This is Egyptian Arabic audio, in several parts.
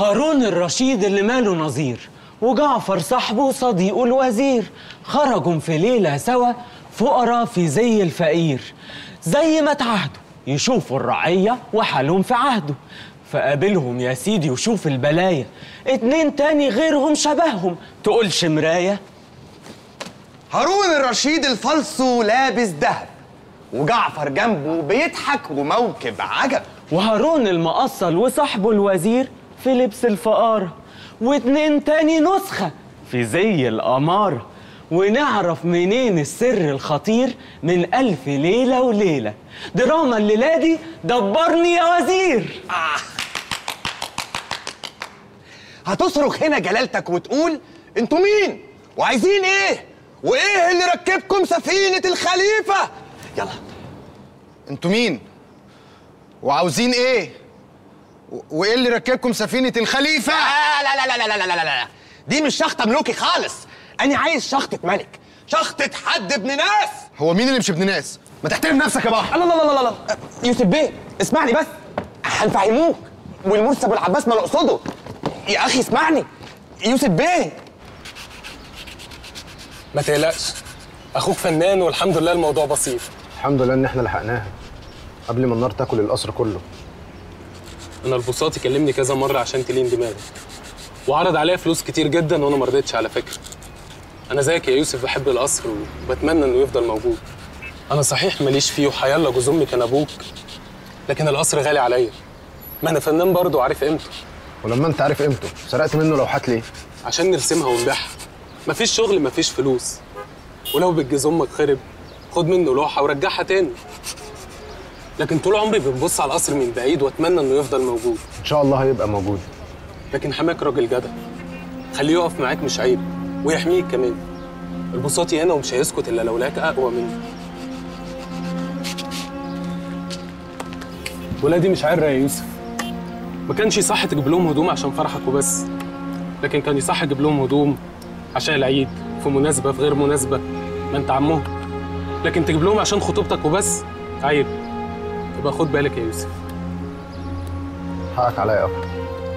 هارون الرشيد اللي ماله نظير وجعفر صاحبه وصديقه الوزير خرجوا في ليلة سوا فقراء في زي الفقير زي ما تعهدوا يشوفوا الرعية وحالهم في عهده فقابلهم يا سيدي وشوف البلايا اتنين تاني غيرهم شبههم تقولش مراية هارون الرشيد الفلسو لابس ذهب وجعفر جنبه بيضحك وموكب عجب وهارون المقصل وصاحبه الوزير في لبس الفقارة واتنين تاني نسخة في زي الأمارة ونعرف منين السر الخطير من ألف ليلة وليلة دراما الليلة دي دبرني يا وزير هتصرخ هنا جلالتك وتقول انتوا مين وعايزين ايه وايه اللي ركبكم سفينة الخليفة يلا انتوا مين وعاوزين ايه و- وايه اللي ركبكم سفينه الخليفه لا لا لا لا لا لا لا لا دي مش شخطة ملوكي خالص انا عايز شخطة ملك شخطة حد ابن ناس هو مين اللي مش ابن ناس ما تحترم نفسك يا بحر لا لا لا لا لا يوسف بيه اسمعني بس هنفهموك والمرسي ابو العباس ما نقصده يا اخي اسمعني يوسف بيه ما تقلقش اخوك فنان والحمد لله الموضوع بسيط الحمد لله ان احنا لحقناها قبل ما النار تاكل القصر كله انا البساطي كلمني كذا مره عشان تلين دماغي وعرض عليا فلوس كتير جدا وانا ما رضيتش على فكره انا زيك يا يوسف بحب القصر وبتمنى انه يفضل موجود انا صحيح ماليش فيه وحيالله جوز امي كان ابوك لكن القصر غالي عليا ما انا فنان برضه وعارف قيمته ولما انت عارف قيمته سرقت منه لوحات ليه عشان نرسمها ونبيعها مفيش شغل مفيش فلوس ولو بتجيز امك خرب خد منه لوحه ورجعها تاني لكن طول عمري بنبص على القصر من بعيد واتمنى انه يفضل موجود ان شاء الله هيبقى موجود لكن حماك راجل جدع خليه يقف معاك مش عيب ويحميك كمان البساطي هنا ومش هيسكت الا لو لقاك اقوى مني ولادي مش عرة يا يوسف ما كانش صح تجيب لهم هدوم عشان فرحك وبس لكن كان يصح تجيب لهم هدوم عشان العيد في مناسبة في غير مناسبة ما انت عمهم لكن تجيب لهم عشان خطوبتك وبس عيب يبقى خد بالك يا يوسف حقك عليا يا اخي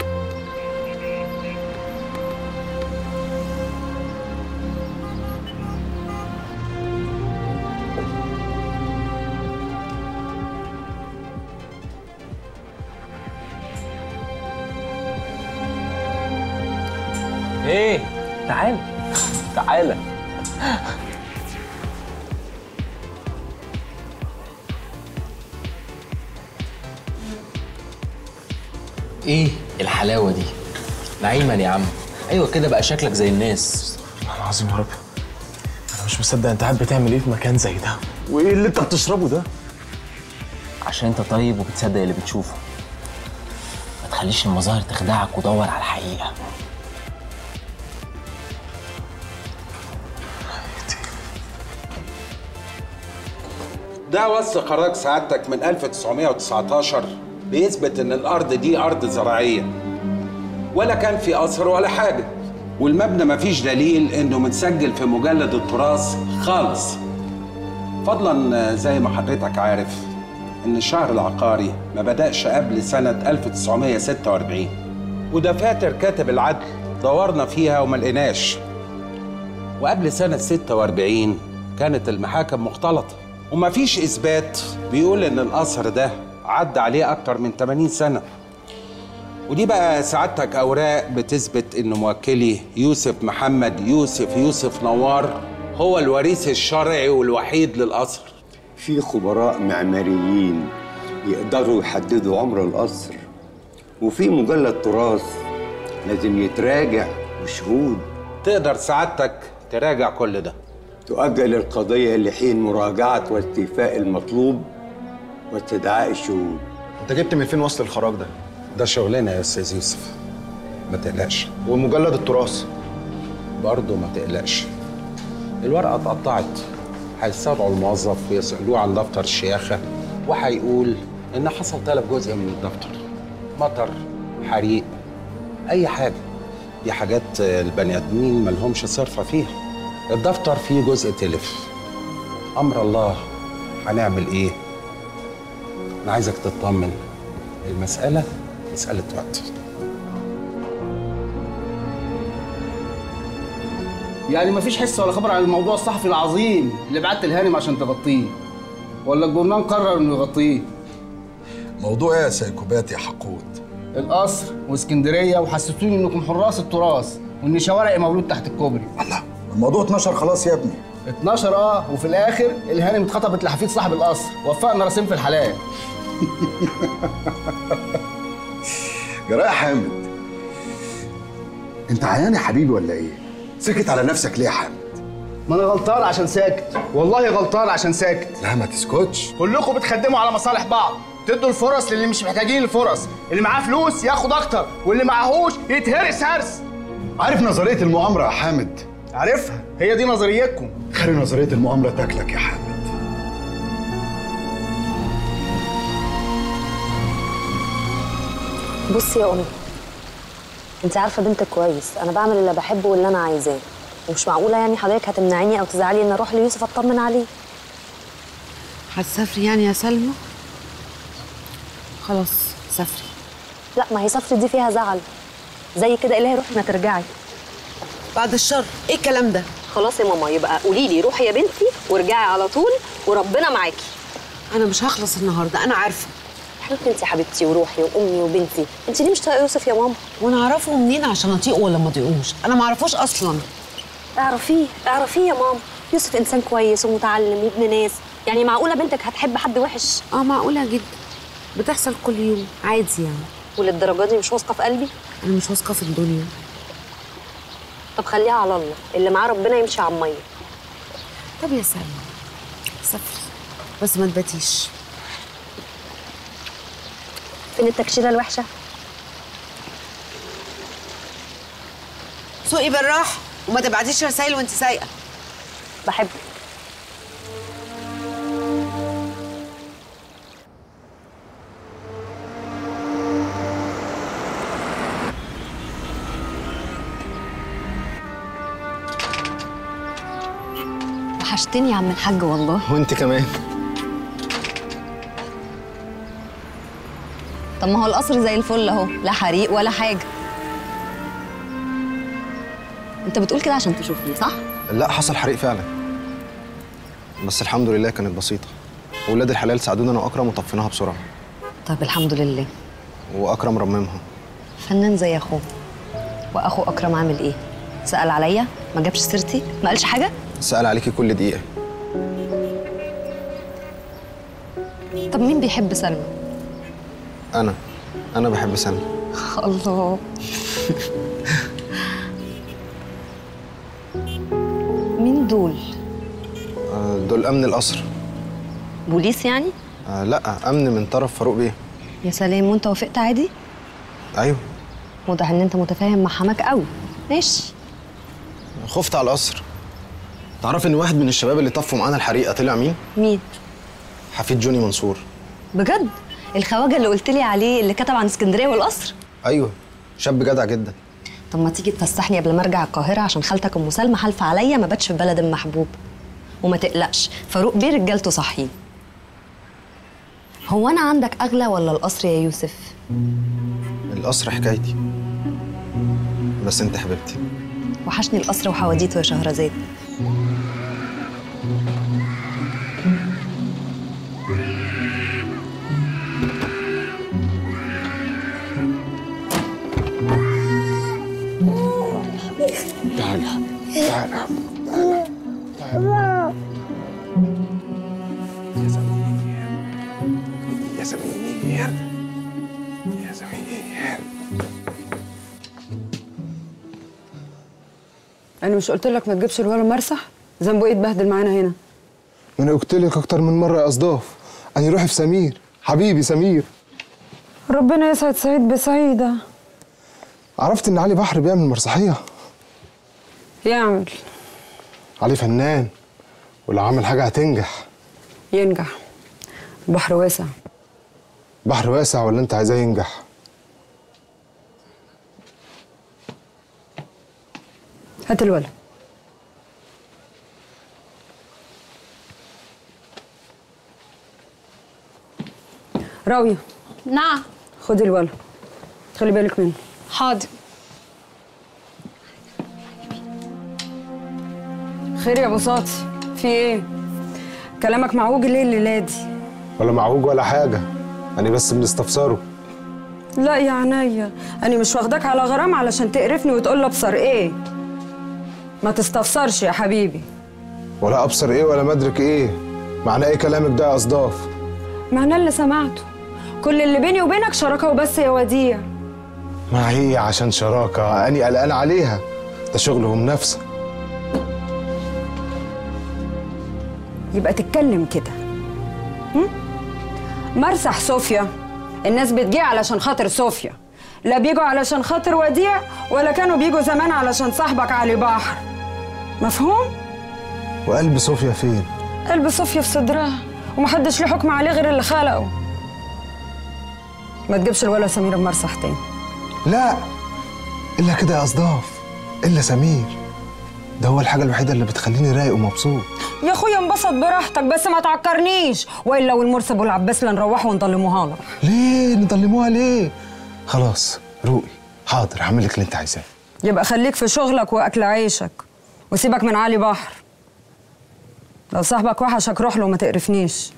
ايه تعال تعالى ايه الحلاوه دي نعيما يا عم ايوه كده بقى شكلك زي الناس والله العظيم يا رب انا مش مصدق انت قاعد بتعمل ايه في مكان زي ده وايه اللي انت بتشربه ده عشان انت طيب وبتصدق اللي بتشوفه ما تخليش المظاهر تخدعك ودور على الحقيقه ده وص قرار سعادتك من 1919 بيثبت ان الارض دي ارض زراعيه ولا كان في قصر ولا حاجه والمبنى مفيش دليل انه متسجل في مجلد التراث خالص فضلا زي ما حضرتك عارف ان الشهر العقاري ما بدأش قبل سنة 1946 ودفاتر كاتب العدل دورنا فيها وما لقيناش وقبل سنة 46 كانت المحاكم مختلطة ومفيش إثبات بيقول إن القصر ده عدى عليه أكتر من 80 سنة ودي بقى سعادتك أوراق بتثبت إن موكلي يوسف محمد يوسف يوسف نوار هو الوريث الشرعي والوحيد للقصر في خبراء معماريين يقدروا يحددوا عمر القصر وفي مجلد تراث لازم يتراجع وشهود تقدر سعادتك تراجع كل ده تؤجل القضية لحين مراجعة واستيفاء المطلوب واستدعاء الشهود انت جبت من فين وصل الخراج ده ده شغلنا يا أستاذ يوسف ما تقلقش ومجلد التراث برضه ما تقلقش الورقة اتقطعت هيستدعوا الموظف ويسألوه عن دفتر الشياخة وهيقول إن حصل تلف جزء من الدفتر مطر حريق أي حاجة دي حاجات البني آدمين ملهمش صرفة فيها الدفتر فيه جزء تلف أمر الله هنعمل إيه؟ أنا عايزك تطمن المسألة مسألة وقت يعني مفيش حس ولا خبر عن الموضوع الصحفي العظيم اللي بعت الهانم عشان تغطيه ولا الجورنال قرر انه يغطيه موضوع ايه يا سيكوبات يا حقود القصر واسكندريه وحسسوني انكم حراس التراث وان شوارعي مولود تحت الكوبري الله الموضوع اتنشر خلاص يا ابني 12 اه وفي الاخر الهانم اتخطبت لحفيد صاحب القصر وفقنا راسين في الحلال جراء يا حامد انت عيان يا حبيبي ولا ايه سكت على نفسك ليه يا حامد ما انا غلطان عشان ساكت والله غلطان عشان ساكت لا ما تسكتش كلكم بتخدموا على مصالح بعض تدوا الفرص للي مش محتاجين الفرص اللي معاه فلوس ياخد اكتر واللي معاهوش يتهرس هرس عارف نظريه المؤامره يا حامد عارفها هي دي نظريتكم خلي نظريه المؤامره تاكلك يا حامد بصي يا امي انت عارفه بنتك كويس انا بعمل اللي بحبه واللي انا عايزاه ومش معقوله يعني حضرتك هتمنعيني او تزعلي ان اروح ليوسف اطمن عليه هتسافري يعني يا سلمى خلاص سافري لا ما هي سفري دي فيها زعل زي كده الهي روحي ما ترجعي بعد الشر ايه الكلام ده خلاص يا ماما يبقى قولي لي روحي يا بنتي وارجعي على طول وربنا معاكي انا مش هخلص النهارده انا عارفه حبيبتي انت حبيبتي وروحي وامي وبنتي انت ليه مش طايقه يوسف يا ماما وانا اعرفه منين عشان اطيقه ولا ما اطيقوش انا ما اعرفوش اصلا اعرفيه اعرفيه يا ماما يوسف انسان كويس ومتعلم وابن ناس يعني معقوله بنتك هتحب حد وحش اه معقوله جدا بتحصل كل يوم عادي يعني وللدرجه دي مش واثقه في قلبي انا مش واثقه في الدنيا طب خليها على الله اللي معاه ربنا يمشي على الميه طب يا سلمى سافري بس ما تباتيش فين التكشيره الوحشه سوقي بالراحه وما تبعتيش رسايل وانت سايقه بحبك وحشتني يا عم الحاج والله وانت كمان طب ما هو القصر زي الفل اهو لا حريق ولا حاجه انت بتقول كده عشان تشوفني صح لا حصل حريق فعلا بس الحمد لله كانت بسيطه ولاد الحلال ساعدونا انا واكرم وطفيناها بسرعه طب الحمد لله واكرم رممها فنان زي اخوه واخو اكرم عامل ايه سال عليا ما جابش سيرتي ما قالش حاجه سال عليكي كل دقيقه طب مين بيحب سلمى انا انا بحب سلمى الله مين دول آه، دول امن القصر بوليس يعني آه لا امن من طرف فاروق بيه يا سلام وانت وافقت عادي ايوه واضح ان انت متفاهم مع حماك قوي ماشي خفت على القصر تعرف ان واحد من الشباب اللي طفوا معانا الحريقه طلع مين مين حفيد جوني منصور بجد الخواجه اللي قلت لي عليه اللي كتب عن اسكندريه والقصر ايوه شاب جدع جدا طب ما تيجي تفسحني قبل ما ارجع القاهره عشان خالتك ام سلمى حالفه عليا ما باتش في بلد المحبوب وما تقلقش فاروق بيه رجالته صاحيين هو انا عندك اغلى ولا القصر يا يوسف القصر حكايتي بس انت حبيبتي وحشني القصر وحواديته يا شهرزاد تعالى تعالى تعالى يا سمير يا سمير انا مش قلت لك ما تجيبش الولد مرسح ذنبه ايه اتبهدل معانا هنا ما انا قلت لك اكتر من مره يا اصداف انا روحي في سمير حبيبي سمير ربنا يسعد سعيد بسعيده عرفت ان علي بحر بيعمل مسرحيه يعمل علي فنان ولو عمل حاجه هتنجح ينجح البحر واسع بحر واسع ولا انت عايزاه ينجح هات الولد راوية نعم خدي الولد خلي بالك منه حاضر خير يا بساطي في ايه كلامك معوج ليه الليله دي ولا معوج ولا حاجة أنا بس بنستفسره لا يا عينيا انا مش واخداك على غرام علشان تقرفني وتقول ابصر ايه ما تستفسرش يا حبيبي ولا أبصر إيه ولا مدرك إيه معناه إيه كلامك ده يا أصداف معناه اللي سمعته كل اللي بيني وبينك شراكه وبس يا وديع ما هي عشان شراكة أني قلقان عليها ده شغلهم نفسه يبقى تتكلم كده هم؟ مرسح صوفيا الناس بتجي علشان خاطر صوفيا لا بيجوا علشان خاطر وديع ولا كانوا بيجوا زمان علشان صاحبك علي بحر مفهوم؟ وقلب صوفيا فين؟ قلب صوفيا في صدرها ومحدش ليه حكم عليه غير اللي خلقه ما تجيبش الولا سمير بمرسح تاني لا إلا كده يا أصداف إلا سمير ده هو الحاجة الوحيدة اللي بتخليني رايق ومبسوط يا اخويا انبسط براحتك بس ما تعكرنيش والا لو المرسب والعباس لنروحوا ونضلموها لك ليه نضلموها ليه؟ خلاص روقي حاضر هعمل لك اللي أنت عايزاه يبقى خليك في شغلك واكل عيشك وسيبك من علي بحر لو صاحبك وحشك روح له وما تقرفنيش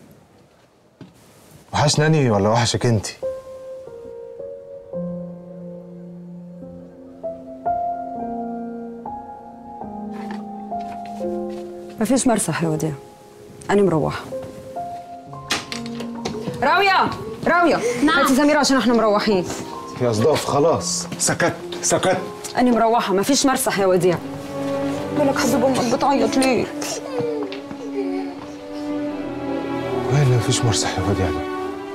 وحشناني ولا وحشك أنت؟ مفيش مرسح يا وديع انا مروحه راويه راويه نعم هاتي سمير عشان احنا مروحين يا أصداف خلاص سكت سكت انا مروحه مفيش مرسح يا وديع مالك حبيب امك بتعيط ليه وين مفيش مرسح يا وديع ده؟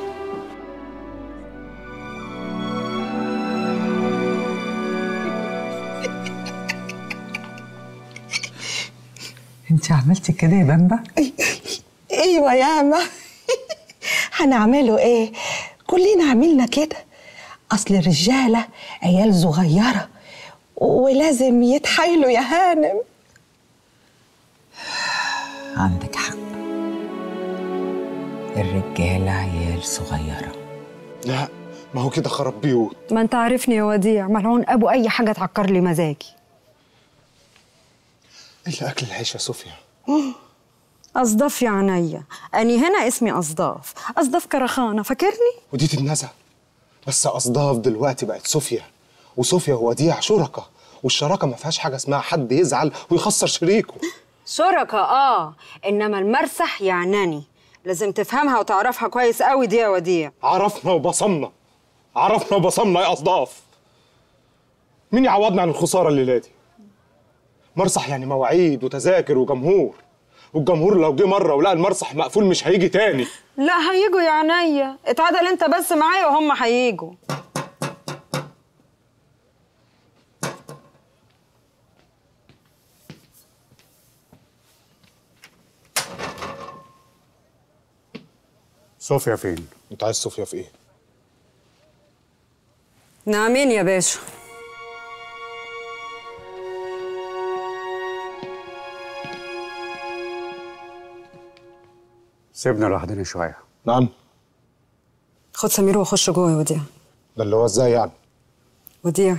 انت عملتي كده يا بامبا ايوه ياما هنعمله ايه كلنا عملنا كده اصل الرجاله عيال صغيره ولازم يتحايلوا يا هانم عندك حق الرجالة عيال صغيرة لا ما هو كده خرب بيوت ما انت عارفني يا وديع ملعون ابو اي حاجه تعكر لي مزاجي إلا أكل العيش يا صوفيا أصداف يا عينيا أني هنا اسمي أصداف أصداف كرخانة فاكرني؟ ودي تتنزع بس أصداف دلوقتي بقت صوفيا وصوفيا ووديع شركة والشراكة ما فيهاش حاجة اسمها حد يزعل ويخسر شريكه شركة آه إنما المرسح يعناني لازم تفهمها وتعرفها كويس قوي دي يا وديع عرفنا وبصمنا عرفنا وبصمنا يا أصداف مين يعوضنا عن الخسارة الليلة دي؟ مرسح يعني مواعيد وتذاكر وجمهور والجمهور لو جه مرة ولقى المرسح مقفول مش هيجي تاني لا هيجوا يا عينيا اتعدل انت بس معايا وهم هيجوا صوفيا فين؟ أنت عايز صوفيا في إيه؟ نعمين يا باشا سيبنا لوحدنا شوية نعم خد سمير وخش جوه يا وديع ده اللي هو إزاي يعني؟ وديع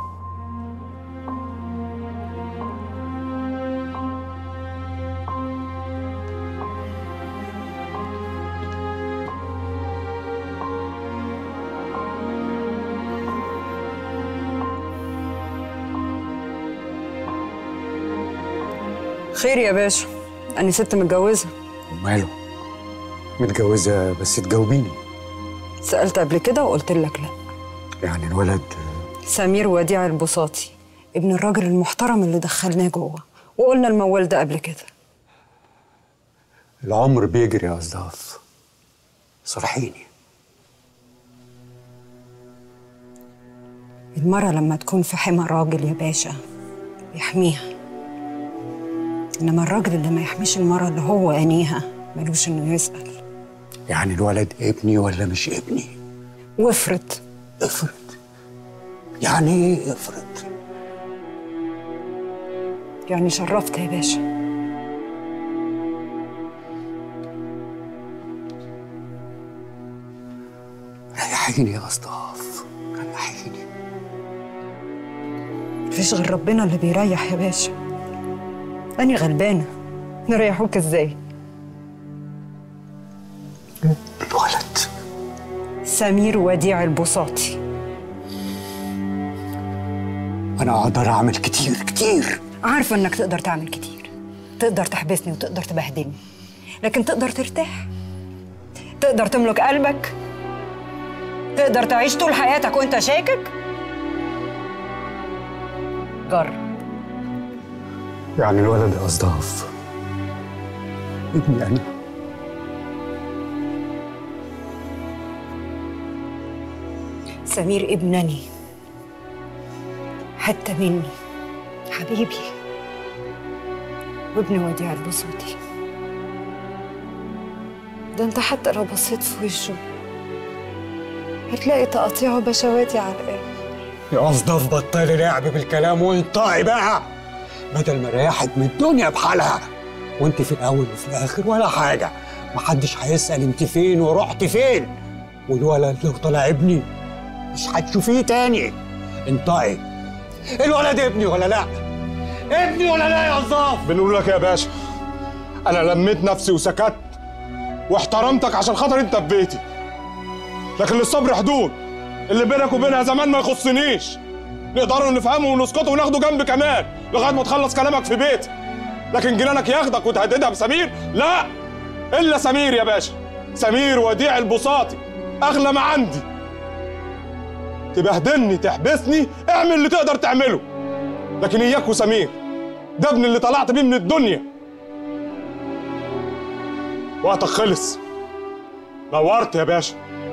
خير يا باشا أنا ست متجوزة وماله متجوزة بس تجاوبيني سألت قبل كده وقلت لك لا يعني الولد سمير وديع البساطي ابن الراجل المحترم اللي دخلناه جوه وقلنا الموال ده قبل كده العمر بيجري يا أصداف صرحيني المرة لما تكون في حمى راجل يا باشا بيحميها إنما الراجل اللي ما يحميش المرة اللي هو أنيها ملوش إنه يسأل يعني الولد ابني ولا مش ابني وافرض افرض يعني ايه افرض يعني شرفت يا باشا ريحيني يا أصداف ريحيني مفيش غير ربنا اللي بيريح يا باشا أنا غلبانة نريحوك إزاي؟ الولد سمير وديع البساطي انا اقدر اعمل كتير كتير عارفة إنك تقدر تعمل كتير تقدر تحبسني وتقدر تبهدلني لكن تقدر ترتاح تقدر تملك قلبك تقدر تعيش طول حياتك وانت شاكك جرب يعني الولد اصداف ابني انا سمير ابنني حتى مني حبيبي وابن وديع البسوطي ده انت حتى لو بصيت في وشه هتلاقي تقاطيع وبشواتي على الآخر يا اصداف بطلي لعب بالكلام وانطقي بقى بدل ما ريحت من الدنيا بحالها وانت في الاول وفي الاخر ولا حاجه محدش هيسال انت فين ورحت فين والولد لو طلع ابني مش هتشوفيه تاني انطقي الولد ابني ولا لا ابني ولا لا يا اصداف بنقول لك يا باشا انا لميت نفسي وسكت واحترمتك عشان خاطر انت في بيتي لكن للصبر حدود اللي بينك وبينها زمان ما يخصنيش نقدروا نفهمه ونسكته وناخده جنب كمان لغايه ما تخلص كلامك في بيتي لكن جيرانك ياخدك وتهددها بسمير لا الا سمير يا باشا سمير وديع البساطي اغلى ما عندي تبهدلني تحبسني اعمل اللي تقدر تعمله لكن اياك وسمير ده ابن اللي طلعت بيه من الدنيا وقتك خلص نورت يا باشا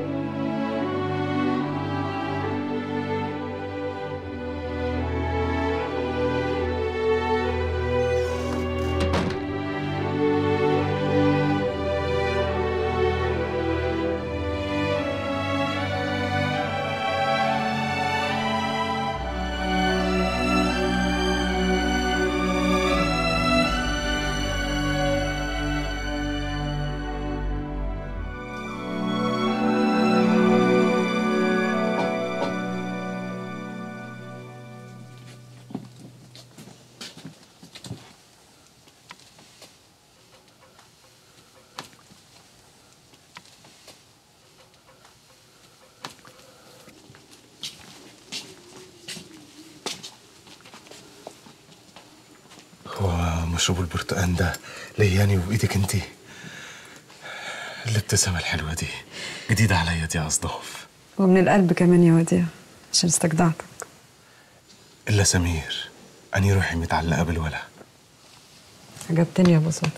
هو مشروب البرتقال ده لياني وبإيدك انتي الابتسامة الحلوة دي جديدة عليا دي يا أصداف ومن القلب كمان يا وديع عشان استجدعتك إلا سمير أني روحي متعلقة بالولا عجبتني يا بساطة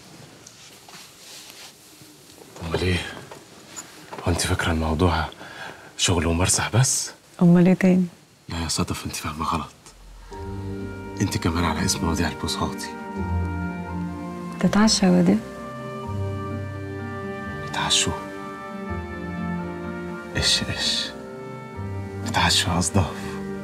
أمال إيه؟ هو أنت فاكرة الموضوع شغل ومرسح بس؟ امال ايه تاني لا يا صدف أنت فاهمة غلط أنت كمان على اسم وديع البساطي تتعشى يا وديع اتعشوا إيش إيش اتعشوا يا أصداف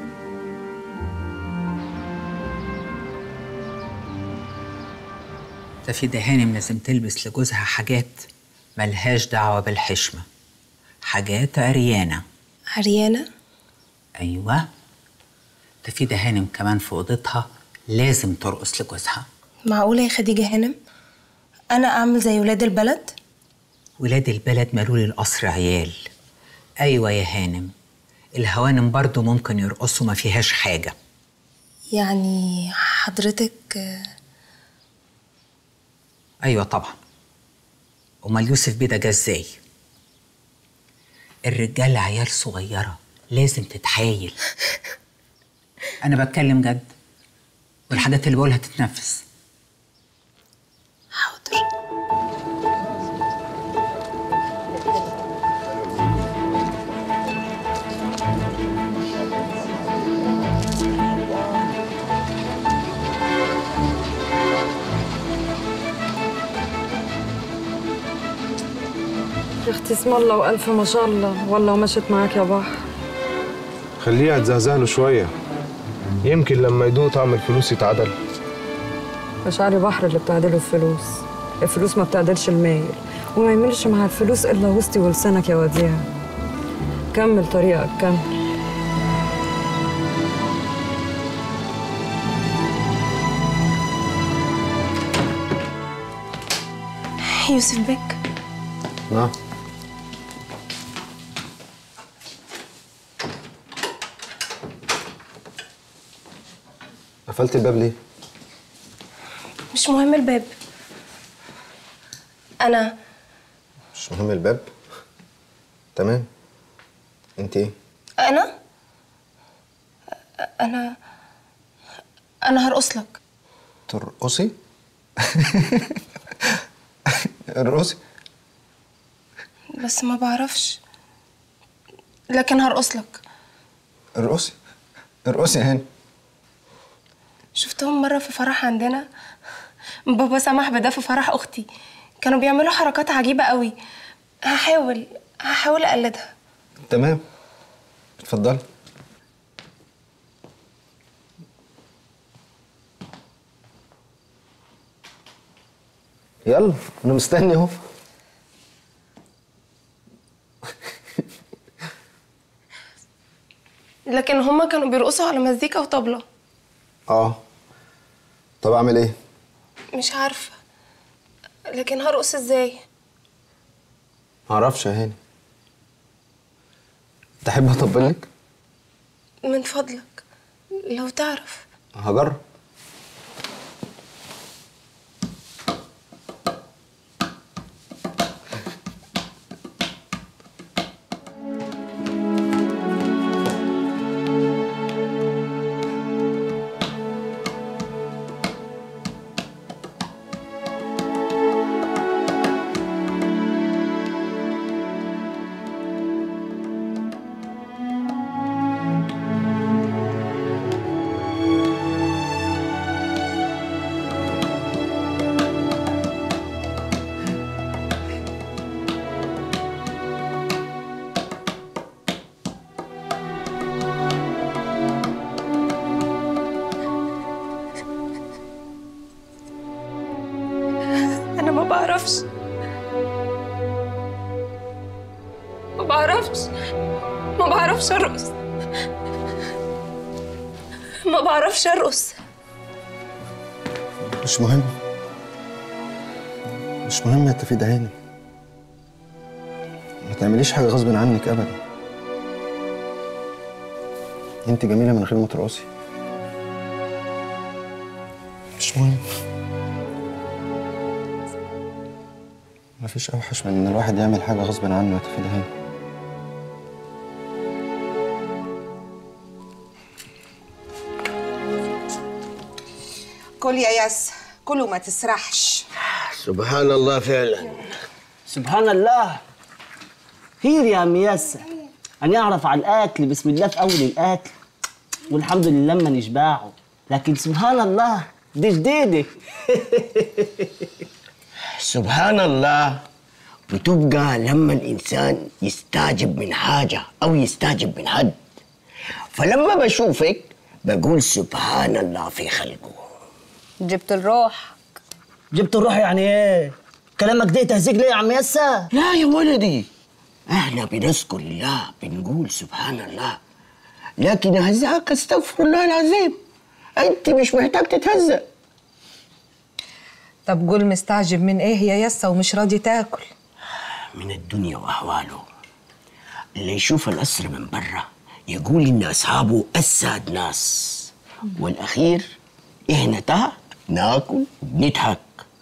ده في دهانم لازم تلبس لجوزها حاجات ملهاش دعوة بالحشمة حاجات عريانة عريانة أيوة ده في دهانم كمان في أوضتها لازم ترقص لجوزها معقولة يا خديجة هانم أنا أعمل زي ولاد البلد ولاد البلد مالولي القصر عيال أيوة يا هانم الهوانم برضو ممكن يرقصوا ما فيهاش حاجة يعني حضرتك آه، أيوة طبعا أمال يوسف بيه ده جه إزاي؟ الرجالة عيال صغيرة لازم تتحايل أنا بتكلم جد والحاجات اللي بقولها تتنفس يا اختي اسم الله والف ما شاء الله والله ومشيت معاك يا بحر خليه يتزهزه له شويه يمكن لما يدوق طعم الفلوس يتعدل مشاعري بحر اللي بتعدله الفلوس الفلوس ما بتعدلش المايل وما يملش مع الفلوس الا وسطي ولسانك يا وديع كمل طريقك كمل يوسف بك نعم قفلت الباب ليه؟ مش مهم الباب انا مش مهم الباب تمام انت ايه؟ انا انا انا هرقص لك ترقصي؟ ارقصي بس ما بعرفش لكن هرقص لك ارقصي ارقصي يا هاني شفتهم مرة في فرح عندنا بابا سمح بده في فرح أختي كانوا بيعملوا حركات عجيبة قوي هحاول هحاول أقلدها تمام اتفضلي يلا انا مستني اهو لكن هما كانوا بيرقصوا على مزيكا وطبلة اه طب اعمل ايه؟ مش عارفة لكن هرقص ازاي معرفش يا هاني تحب اطبلك؟ من فضلك لو تعرف هجرب أنا ما بعرفش ما بعرفش ما بعرفش أرقص ما بعرفش أرقص مش مهم مش مهم يا تفيد هاني ما تعمليش حاجة غصب عنك أبدا انت جميلة من غير ما ترقصي مش مهم مفيش أوحش من إن الواحد يعمل حاجة غصب عنه يا تفيد هاني كل يا ياس كل وما تسرحش سبحان الله فعلا سبحان الله خير يا عم ياسر أنا أعرف على الأكل بسم الله في أول الأكل والحمد لله ما نشبعه لكن سبحان الله دي جديدة سبحان الله بتبقى لما الإنسان يستعجب من حاجة أو يستعجب من حد فلما بشوفك بقول سبحان الله في خلقه جبت الروح جبت الروح يعني إيه؟ كلامك ده تهزيق ليه يا عم ياسر؟ لا يا ولدي احنا بنذكر الله بنقول سبحان الله لكن هزاك استغفر الله العظيم انت مش محتاج تتهزأ طب قول مستعجب من ايه يا يسا ومش راضي تاكل من الدنيا واحواله اللي يشوف القصر من برا يقول ان اصحابه اسعد ناس والاخير احنا تحت ناكل وبنضحك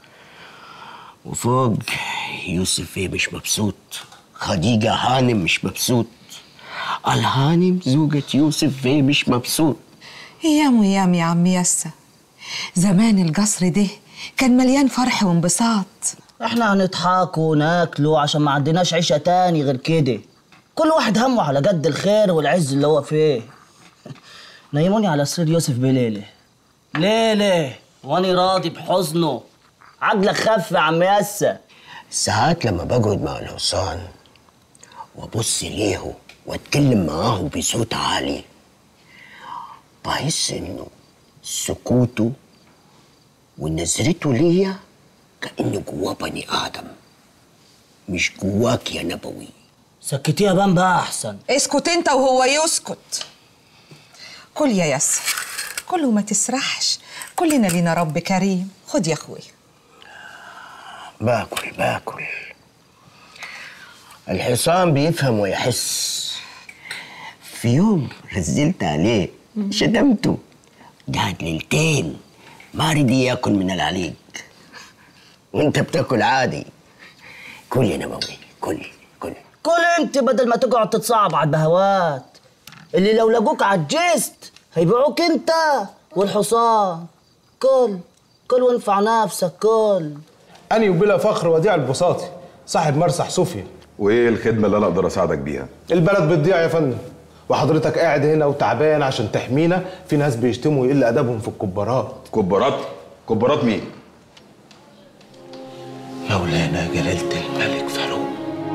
وفوق يوسف فيه مش مبسوط خديجة هانم مش مبسوط الهانم زوجة يوسف فيه مش مبسوط ايام وايام يا عم يسا زمان القصر ده كان مليان فرح وانبساط احنا هنضحك وناكله عشان ما عندناش عيشة تاني غير كده كل واحد همه على قد الخير والعز اللي هو فيه نيموني على سرير يوسف بليلة ليلة واني راضي بحزنه عقلك خف يا عم ياسا ساعات لما بقعد مع الحصان وابص ليه واتكلم معاه بصوت عالي بحس انه سكوته ونظرته ليا كانه جواه بني ادم مش جواك يا نبوي سكتيها بقى احسن اسكت انت وهو يسكت كل يا يسا كل وما تسرحش كلنا لينا رب كريم خد يا اخويا باكل باكل الحصان بيفهم ويحس في يوم رزلت عليه شتمته قعد ليلتين ما رضي ياكل من العليق وانت بتاكل عادي كل يا نبوي كل كل كل انت بدل ما تقعد تتصعب على البهوات اللي لو لقوك عجزت هيبيعوك انت والحصان كل كل وانفع نفسك كل أني وبلا فخر وديع البساطي صاحب مرسح صوفيا وايه الخدمه اللي انا اقدر اساعدك بيها البلد بتضيع يا فندم وحضرتك قاعد هنا وتعبان عشان تحمينا في ناس بيشتموا ويقل ادبهم في الكبارات كبارات كبارات مين مولانا جلالة الملك فاروق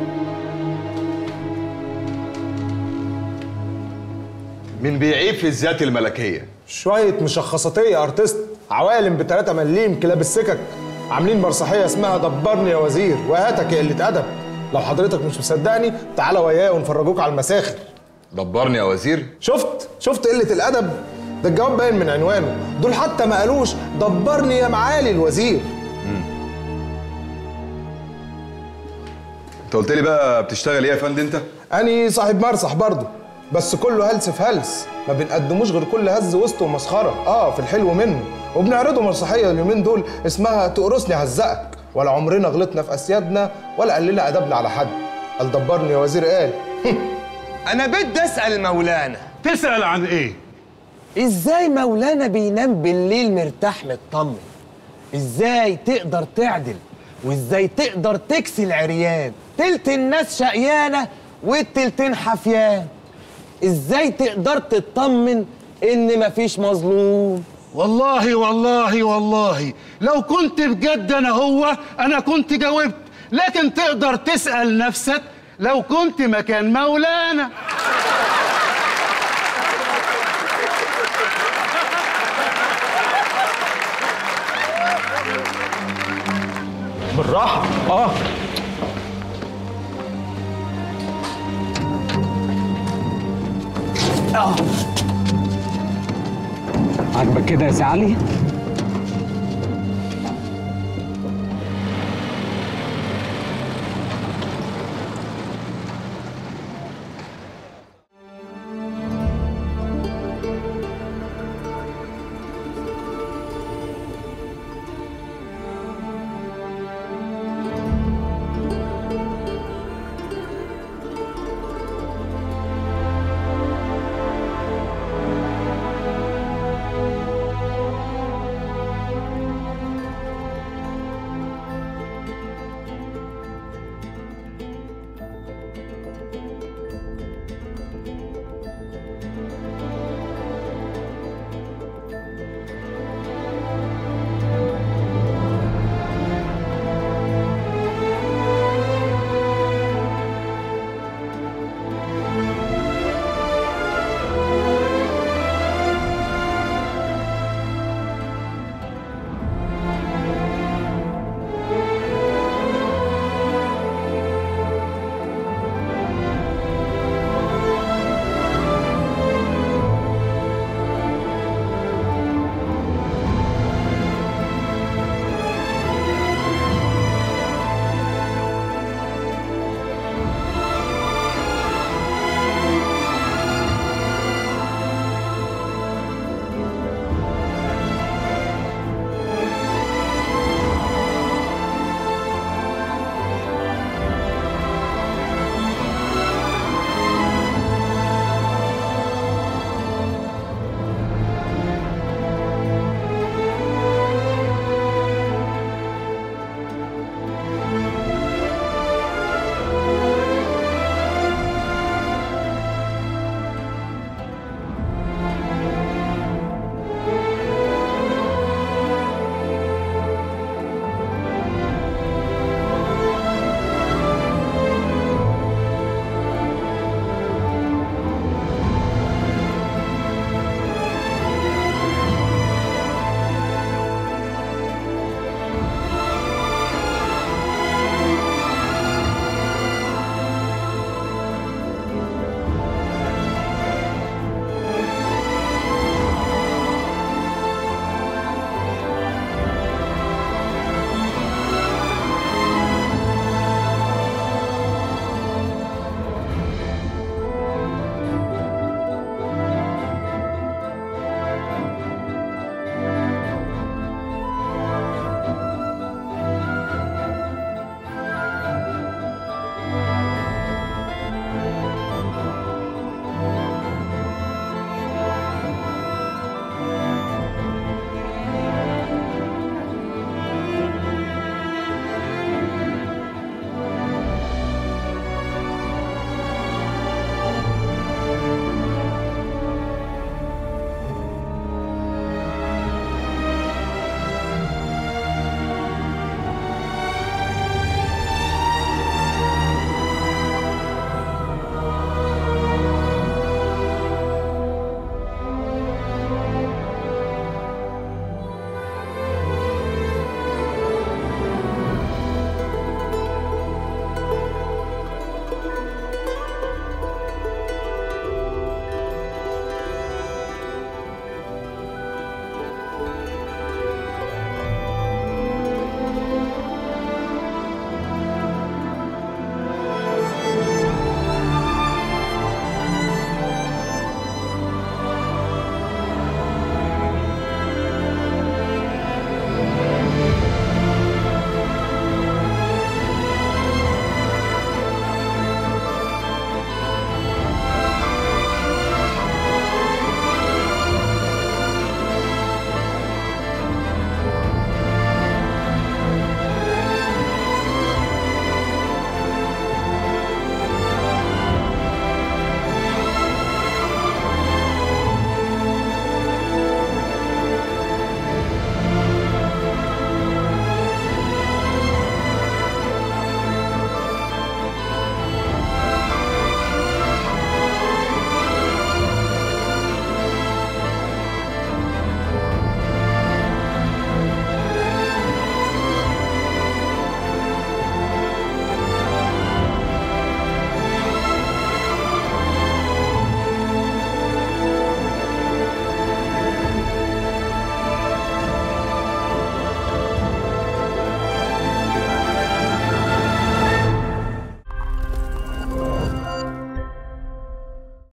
مين بيعيب في الذات الملكيه شوية مشخصاتية ارتست عوالم بتلاتة مليم كلاب السكك عاملين مسرحية اسمها دبرني يا وزير وهاتك يا قلة أدب لو حضرتك مش مصدقني تعالى ويايا ونفرجوك على المساخر دبرني يا وزير شفت شفت قلة الأدب ده الجواب باين من عنوانه دول حتى ما قالوش دبرني يا معالي الوزير انت قلت لي بقى بتشتغل ايه يا فندم انت أني صاحب مرسح برضه بس كله هلس في هلس ما بنقدموش غير كل هز وسط ومسخرة اه في الحلو منه وبنعرضه مسرحية اليومين دول اسمها تقرصني هزقك ولا عمرنا غلطنا في أسيادنا ولا قلنا أدبنا على حد قال دبرني يا وزير قال انا بدي اسال مولانا تسأل عن ايه؟ ازاي مولانا بينام بالليل مرتاح مطمن ازاي تقدر تعدل وازاي تقدر تكسي العريان تلت الناس شقيانه والتلتين حفيان ازاي تقدر تطمن ان مفيش مظلوم والله والله والله لو كنت بجد انا هو انا كنت جاوبت لكن تقدر تسأل نفسك لو كنت مكان مولانا بالراحة اه عاجبك كده يا سي علي؟